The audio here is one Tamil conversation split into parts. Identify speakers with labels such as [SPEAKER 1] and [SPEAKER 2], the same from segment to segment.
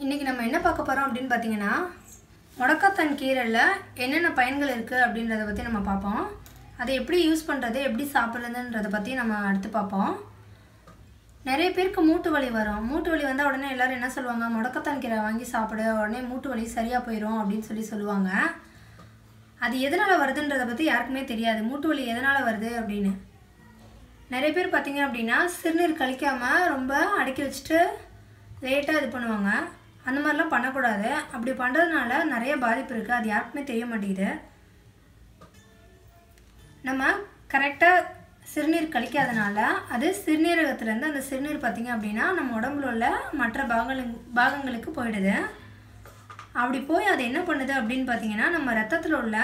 [SPEAKER 1] இன்றைக்கி நம்ம என்ன பார்க்க போகிறோம் அப்படின்னு பார்த்தீங்கன்னா முடக்கத்தான் கீரையில் என்னென்ன பயன்கள் இருக்குது அப்படின்றத பற்றி நம்ம பார்ப்போம் அதை எப்படி யூஸ் பண்ணுறது எப்படி சாப்பிட்றதுன்றதை பற்றி நம்ம அடுத்து பார்ப்போம் நிறைய பேருக்கு மூட்டு வலி வரும் மூட்டு வலி வந்தால் உடனே எல்லாரும் என்ன சொல்லுவாங்க முடக்கத்தான் கீரை வாங்கி சாப்பிடு உடனே மூட்டு வலி சரியாக போயிடும் அப்படின்னு சொல்லி சொல்லுவாங்க அது எதனால் வருதுன்றதை பற்றி யாருக்குமே தெரியாது மூட்டு வலி எதனால் வருது அப்படின்னு நிறைய பேர் பார்த்தீங்க அப்படின்னா சிறுநீர் கழிக்காமல் ரொம்ப அடக்கி வச்சுட்டு லேட்டாக இது பண்ணுவாங்க அந்த மாதிரிலாம் பண்ணக்கூடாது அப்படி பண்ணுறதுனால நிறைய பாதிப்பு இருக்குது அது யாருக்குமே தெரிய மாட்டேங்குது நம்ம கரெக்டாக சிறுநீர் கழிக்காதனால அது சிறுநீரகத்துலேருந்து அந்த சிறுநீர் பார்த்திங்க அப்படின்னா நம்ம உடம்புல உள்ள மற்ற பாகங்களுக்கு பாகங்களுக்கு போயிடுது அப்படி போய் அது என்ன பண்ணுது அப்படின்னு பார்த்தீங்கன்னா நம்ம ரத்தத்தில் உள்ள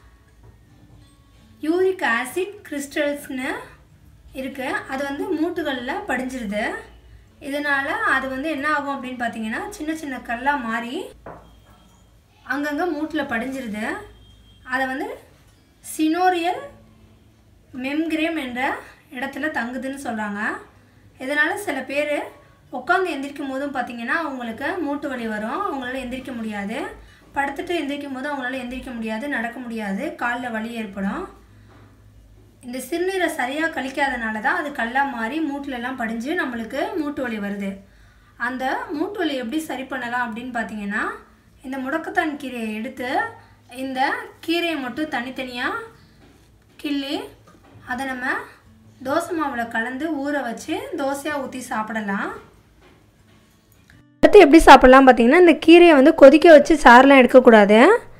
[SPEAKER 1] யூரிக் ஆசிட் கிறிஸ்டல்ஸ்னு இருக்குது அது வந்து மூட்டுகளில் படிஞ்சிருது இதனால் அது வந்து என்ன ஆகும் அப்படின்னு பார்த்தீங்கன்னா சின்ன சின்ன கல்லாக மாறி அங்கங்கே மூட்டில் படிஞ்சிருது அதை வந்து சினோரியல் மெம்கிரேம் என்ற இடத்துல தங்குதுன்னு சொல்கிறாங்க இதனால் சில பேர் உட்காந்து எந்திரிக்கும் போதும் பார்த்தீங்கன்னா அவங்களுக்கு மூட்டு வலி வரும் அவங்களால எந்திரிக்க முடியாது படுத்துட்டு எந்திரிக்கும் போது அவங்களால எந்திரிக்க முடியாது நடக்க முடியாது காலில் வலி ஏற்படும் இந்த சிறுநீரை சரியாக கழிக்காதனால தான் அது கல்லாக மாறி மூட்டிலெல்லாம் படிஞ்சு நம்மளுக்கு மூட்டு வலி வருது அந்த மூட்டு வலி எப்படி சரி பண்ணலாம் அப்படின்னு பார்த்தீங்கன்னா இந்த முடக்கத்தான் கீரையை எடுத்து இந்த கீரையை மட்டும் தனித்தனியாக கிள்ளி அதை நம்ம தோசை மாவில் கலந்து ஊற வச்சு தோசையாக ஊற்றி சாப்பிடலாம் அடுத்து எப்படி சாப்பிட்லாம் பார்த்தீங்கன்னா இந்த கீரையை வந்து கொதிக்க வச்சு சாரெலாம் எடுக்கக்கூடாது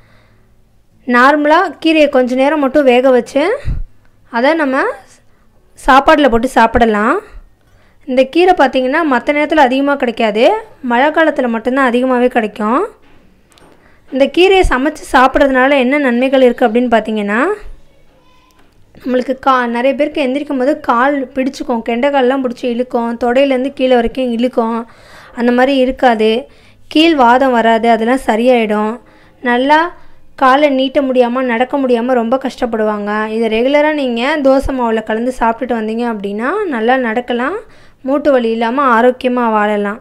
[SPEAKER 1] நார்மலாக கீரையை கொஞ்ச நேரம் மட்டும் வேக வச்சு அதை நம்ம சாப்பாட்டில் போட்டு சாப்பிடலாம் இந்த கீரை பார்த்திங்கன்னா மற்ற நேரத்தில் அதிகமாக கிடைக்காது மழை காலத்தில் மட்டும்தான் அதிகமாகவே கிடைக்கும் இந்த கீரையை சமைச்சு சாப்பிட்றதுனால என்ன நன்மைகள் இருக்குது அப்படின்னு பார்த்தீங்கன்னா நம்மளுக்கு கா நிறைய பேருக்கு எந்திரிக்கும் போது கால் பிடிச்சிக்கும் கெண்டைக்கால்லாம் பிடிச்சி இழுக்கும் தொடையிலேருந்து கீழே வரைக்கும் இழுக்கும் அந்த மாதிரி இருக்காது கீழ் வாதம் வராது அதெல்லாம் சரியாயிடும் நல்லா காலை நீட்ட முடியாமல் நடக்க முடியாமல் ரொம்ப கஷ்டப்படுவாங்க இதை ரெகுலராக நீங்கள் தோசை மாவில் கலந்து சாப்பிட்டுட்டு வந்தீங்க அப்படின்னா நல்லா நடக்கலாம் மூட்டு வலி இல்லாமல் ஆரோக்கியமாக வாழலாம்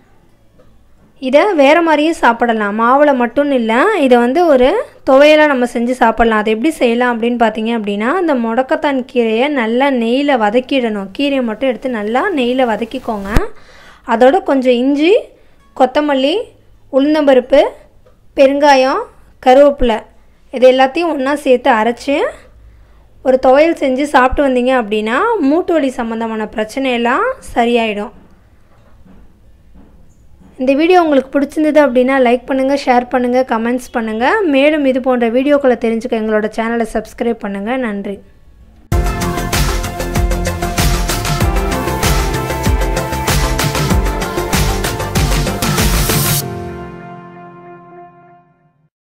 [SPEAKER 1] இதை வேறு மாதிரியும் சாப்பிடலாம் மாவில் மட்டும் இல்லை இதை வந்து ஒரு துவையலாக நம்ம செஞ்சு சாப்பிடலாம் அதை எப்படி செய்யலாம் அப்படின்னு பார்த்தீங்க அப்படின்னா அந்த முடக்கத்தான் கீரையை நல்லா நெய்யில் வதக்கிடணும் கீரையை மட்டும் எடுத்து நல்லா நெய்யில் வதக்கிக்கோங்க அதோட கொஞ்சம் இஞ்சி கொத்தமல்லி உளுந்தம்பருப்பு பெருங்காயம் கருவேப்பிலை இது எல்லாத்தையும் ஒன்றா சேர்த்து அரைச்சி ஒரு துவையல் செஞ்சு சாப்பிட்டு வந்தீங்க அப்படின்னா மூட்டு வலி சம்மந்தமான பிரச்சனையெல்லாம் சரியாயிடும் இந்த வீடியோ உங்களுக்கு பிடிச்சிருந்தது அப்படின்னா லைக் பண்ணுங்கள் ஷேர் பண்ணுங்கள் கமெண்ட்ஸ் பண்ணுங்கள் மேலும் இது போன்ற வீடியோக்களை தெரிஞ்சுக்க எங்களோட சேனலை சப்ஸ்கிரைப் பண்ணுங்கள் நன்றி